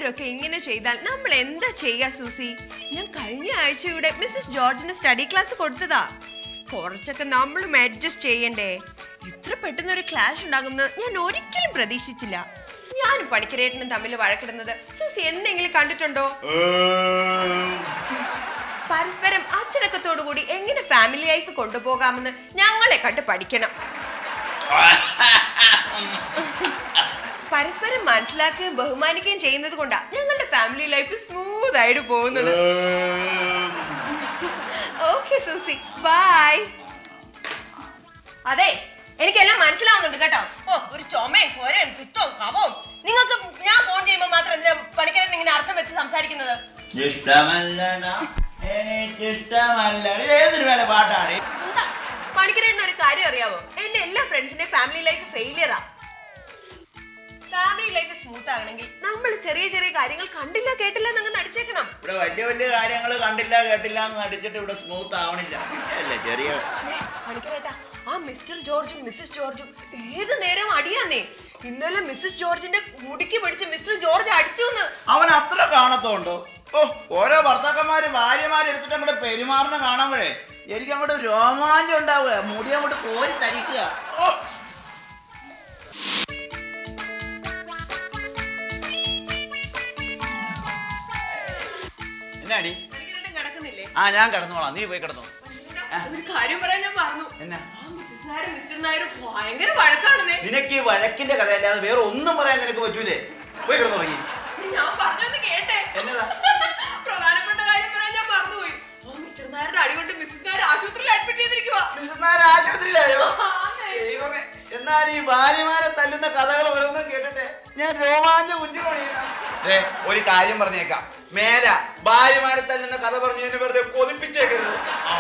എല്ലാവരും ഇങ്ങനെ ചെയ്താൽ നമ്മൾ എന്താ ചെയ്യാ സൂസി ഞാൻ കഴിഞ്ഞ ആഴ്ചയുടെ മിസ്സസ് ജോർജിന് സ്റ്റഡി ക്ലാസ് കൊടുത്തതാ കുറച്ചൊക്കെ നമ്മളും അഡ്ജസ്റ്റ് ചെയ്യണ്ടേ ഇത്ര പെട്ടെന്ന് ഒരു ക്ലാഷ് ഉണ്ടാകുമെന്ന് ഞാൻ ഒരിക്കലും പ്രതീക്ഷിച്ചില്ല ഞാനും പണിക്കരേട്ടനും തമ്മിൽ വഴക്കിടുന്നത് സൂസി എന്തെങ്കിലും കണ്ടിട്ടുണ്ടോ പരസ്പരം അച്ചടക്കത്തോടു കൂടി എങ്ങനെ ഫാമിലി ലൈഫ് കൊണ്ടുപോകാമെന്ന് ഞങ്ങളെ കണ്ട് പഠിക്കണം പരസ്പരം മനസ്സിലാക്കുകയും ബഹുമാനിക്കുകയും ചെയ്യുന്നത് കൊണ്ടാ ഞങ്ങളുടെ ഫാമിലി ലൈഫ് സ്മൂത്ത് ആയിട്ട് പോകുന്നത് ഓക്കെ സൂസി ബൈ അതെ എനിക്കെല്ലാം മനസ്സിലാവുന്നുണ്ട് കേട്ടോ ഓ ഒരു ചുമയും കൊരയും പിത്തവും കവവും നിങ്ങൾക്ക് ഞാൻ ഫോൺ ചെയ്യുമ്പോൾ മാത്രം എന്തിനാ പണിക്കരൻ ഇങ്ങനെ അർത്ഥം വെച്ച് സംസാരിക്കുന്നത് ഇഷ്ടമല്ലടാ എനിക്കിഷ്ടമല്ല ഇത് ഏതൊരു വേല പാട്ടാണ് എന്താ പണിക്കരേട്ടന് ഒരു കാര്യം അറിയാവോ എന്റെ എല്ലാ ഫ്രണ്ട്സിന്റെ ഫാമിലി ലൈഫ് ഫെയിലിയറാ ഫാമിലി ലൈഫ് സ്മൂത്ത് ആകണമെങ്കിൽ നമ്മൾ ചെറിയ ചെറിയ കാര്യങ്ങൾ കണ്ടില്ല കേട്ടില്ല എന്നങ്ങ് നടിച്ചേക്കണം ഇവിടെ വലിയ വലിയ കാര്യങ്ങൾ കണ്ടില്ല കേട്ടില്ല എന്ന് നടിച്ചിട്ട് ഇവിടെ സ്മൂത്ത് ആവണില്ല അല്ലേ ചെറിയ ഏ, പണിക്കരേട്ടാ ആ മിസ്റ്റർ ജോർജും മിസ്സസ് ജോർജും ഏത് നേരം അടിയാന്നേ ഇന്നലെ മിസ്സസ് ജോർജിന്റെ മുടിക്ക് പിടിച്ച് മിസ്റ്റർ ജോർജ് അടിച്ചു എന്ന് അവൻ അത്ര കാണത്തുണ്ടോ ഓ ഓരോ ഭർത്താക്കന്മാര് ഭാര്യമാരെ എടുത്തിട്ട് അങ്ങോട്ട് പെരുമാറുന്ന കാണുമ്പോഴേ എനിക്ക് അങ്ങോട്ട് രോമാഞ്ചം ഉണ്ടാവുക മുടി അങ്ങോട്ട് കോരി തരിക്കുക ഓ എന്നാടി പണിക്കരേട്ടൻ കിടക്കുന്നില്ലേ ആ ഞാൻ കിടന്നോളാം നീ പോയി കിടന്നോ പണിക്കരേട്ടാ, ഒരു കാര്യം പറയാൻ ഞാൻ മറന്നു എന്നാ ആ മിസ്സസ് നായരും മിസ്റ്റർ നായരും ഭയങ്കര വഴക്കാണെന്നേ നിനക്ക് ഈ വഴക്കിന്റെ കഥയല്ലാതെ വേറെ ഒന്നും പറയാൻ നിനക്ക് പറ്റൂലേ പോയി കിടന്നുറങ്ങി ഞാൻ പറഞ്ഞൊന്ന് കേട്ടെ എന്നതാ പ്രധാനപ്പെട്ട കാര്യം പറയാൻ ഞാൻ മറന്നുപോയി ആ മിസ്റ്റർ നായരുടെ അടി കൊണ്ട് മിസ്സസ് നായർ ആശുപത്രിയിൽ അഡ്മിറ്റ് ചെയ്തിരിക്കുവാ മിസ്സസ് നായർ ആശുപത്രിയിലായോ ആന്നേ. ദൈവമേ എന്നാൽ ഈ ഭാര്യമാരെ തല്ലുന്ന കഥകൾ ഓരോന്നും കേട്ടിട്ട് ഞാൻ രോമാഞ്ച കുഞ്ചു ഏ ഒരു കാര്യം പറഞ്ഞേക്കാം മേല ഭാര്യമാരെ തല്ലുന്ന കഥ പറഞ്ഞ് എന്നെ വെറുതെ കൊതിപ്പിച്ചേക്കരുത് ആ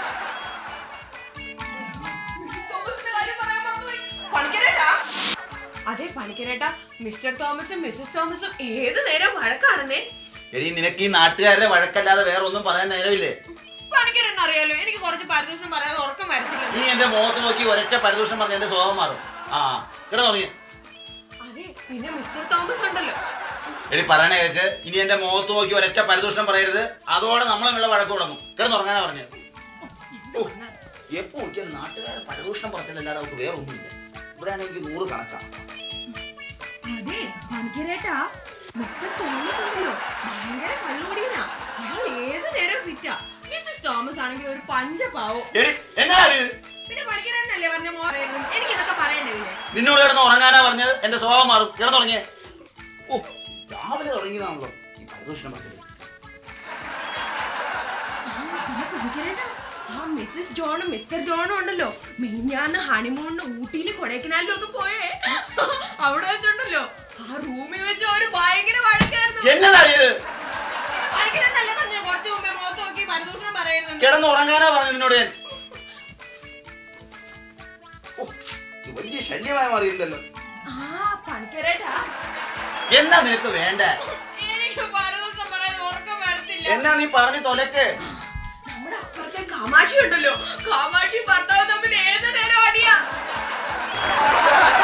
മിസ്സസ് തോമസിന്റെ കാര്യം പറയാൻ മറന്നുപോയി. പണിക്കരേട്ടാ അതെ പണിക്കരേട്ടാ മിസ്റ്റർ തോമസും മിസ്സസ് തോമസും ഏത് നേരം വഴക്കാണെന്നേ എടി നിനക്ക് ഈ നാട്ടുകാരുടെ വഴക്കല്ലാതെ വേറെ ഒന്നും പറയാൻ നേരമില്ലേ പണിക്കരൻ അറിയാലോ എനിക്ക് കുറച്ച് പരിദോഷം പറയാതെ ഉറക്കം വരത്തില്ല ഇനി എന്റെ മുഖത്ത് നോക്കി ഒരൊറ്റ പരിദൂഷണം പറഞ്ഞ എന്റെ സ്വഭാവം മാറും ആ കിടന്നുറങ്ങി അതെ പിന്നെ മിസ്റ്റർ തോമസ് ഉണ്ടല്ലോ എടി പറയണ കേക്ക് ഇനി എന്റെ മുഖത്ത് നോക്കി ഒരൊറ്റ പരിദൂഷണം പറയരുത് അതോടെ നമ്മളെ വെള്ള വഴക്ക് തുടങ്ങും കിടന്നുറങ്ങാനാ പറഞ്ഞത് ഓ, എപ്പോ നോക്കിയാലും നാട്ടുകാരെ പരിദൂഷണം പറച്ചിലല്ലാതെ അവർക്ക് വേറെ ഒന്നുമില്ല ഇവിടെ ആണെങ്കിൽ നൂറ് കണക്കാണ് അതെ പണിക്കരേട്ടാ മിസ്റ്റർ തോമസ് ഉണ്ടല്ലോ ഭയങ്കര കള്ളുകൂടിയനാ അയാൾ ഏത് നേരം ഫിറ്റാ മിസ്സസ് തോമസ് ആണെങ്കിൽ ഒരു പഞ്ചപാവോ എടി എന്നാണ് പിന്നെ പണിക്കരനല്ലേ പറഞ്ഞ മോ എനിക്ക് ഇതൊക്കെ പറയണ്ടേ പിന്നെ നിന്നോട് കിടന്ന് ഉറങ്ങാനാ പറഞ്ഞത് എന്റെ സ്വഭാവം മാറും കിടന്നുറങ്ങിയേ ഓ രാവിലെ തുടങ്ങിയതാണല്ലോ ഈ പരിദൂഷണം പറച്ചില് പിന്നെ പണിക്കരേട്ടാ ആ മിസ്സസ് ജോണും മിസ്റ്റർ ജോണും ഉണ്ടല്ലോ മിഞ്ഞാന്ന് ഹണിമൂണിന് ഊട്ടിയിൽ കൊടൈക്കനാലിലും ഒന്ന് പോയേ അവിടെ വെച്ചുണ്ടല്ലോ ആ റൂമിൽ വെച്ച് ഒരു ഭയങ്കര വഴക്കായിരുന്നു എന്നതാണ് ഇത് പിന്നെ പണിക്കരനല്ലേ പറഞ്ഞത് കുറച്ച് മുമ്പേ മുഖത്ത് നോക്കി പരദൂഷണം പറയരുതെന്ന് കിടന്ന് ഉറങ്ങാനാ പറഞ്ഞത് നിന്നോട് ഞാൻ ഓ, ഇത് വലിയ ശല്യമായി മാറിയിട്ടുണ്ടല്ലോ ആ പണിക്കരേട്ടാ എന്നാ നിനക്ക് വേണ്ട എനിക്ക് പരദൂഷണം പറയാൻ ഉറക്കം വരത്തില്ല എന്നാ നീ പറഞ്ഞു തൊലക്ക് നമ്മുടെ അപ്പുറത്തെ കാമാക്ഷി ഉണ്ടല്ലോ കാമാക്ഷി ഭർത്താവ് തമ്മിൽ ഏത് നേരം അടിയാ